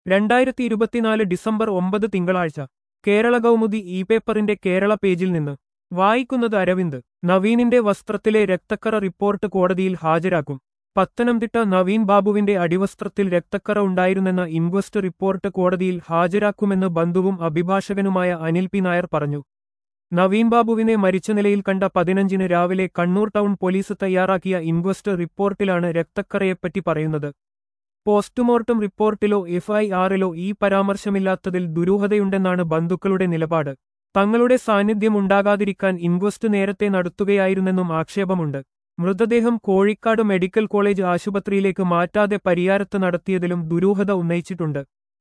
രണ്ടായിരത്തി ഇരുപത്തിനാല് ഡിസംബർ ഒമ്പത് തിങ്കളാഴ്ച കേരള കൗമുദി ഇ പേപ്പറിന്റെ കേരള പേജിൽ നിന്ന് വായിക്കുന്നത് അരവിന്ദ് നവീനിന്റെ വസ്ത്രത്തിലെ രക്തക്കറ റിപ്പോർട്ട് കോടതിയിൽ ഹാജരാക്കും പത്തനംതിട്ട നവീൻ ബാബുവിന്റെ അടിവസ്ത്രത്തിൽ രക്തക്കറ ഉണ്ടായിരുന്നെന്ന ഇൻക്വസ്റ്റ് റിപ്പോർട്ട് കോടതിയിൽ ഹാജരാക്കുമെന്ന് ബന്ധുവും അഭിഭാഷകനുമായ അനിൽ പി നായർ പറഞ്ഞു നവീൻ ബാബുവിനെ മരിച്ച നിലയിൽ കണ്ട പതിനഞ്ചിന് രാവിലെ കണ്ണൂർ ടൗൺ പോലീസ് തയ്യാറാക്കിയ ഇൻക്വസ്റ്റ് റിപ്പോർട്ടിലാണ് രക്തക്കറയെപ്പറ്റി പറയുന്നത് പോസ്റ്റ്മോർട്ടം റിപ്പോർട്ടിലോ എഫ്ഐആറിലോ ഈ പരാമർശമില്ലാത്തതിൽ ദുരൂഹതയുണ്ടെന്നാണ് ബന്ധുക്കളുടെ നിലപാട് തങ്ങളുടെ സാന്നിധ്യം ഉണ്ടാകാതിരിക്കാൻ ഇൻക്വസ്റ്റ് നേരത്തെ നടത്തുകയായിരുന്നെന്നും ആക്ഷേപമുണ്ട് മൃതദേഹം കോഴിക്കാട് മെഡിക്കൽ കോളേജ് ആശുപത്രിയിലേക്ക് മാറ്റാതെ പരിയാരത്ത് നടത്തിയതിലും ദുരൂഹത ഉന്നയിച്ചിട്ടുണ്ട്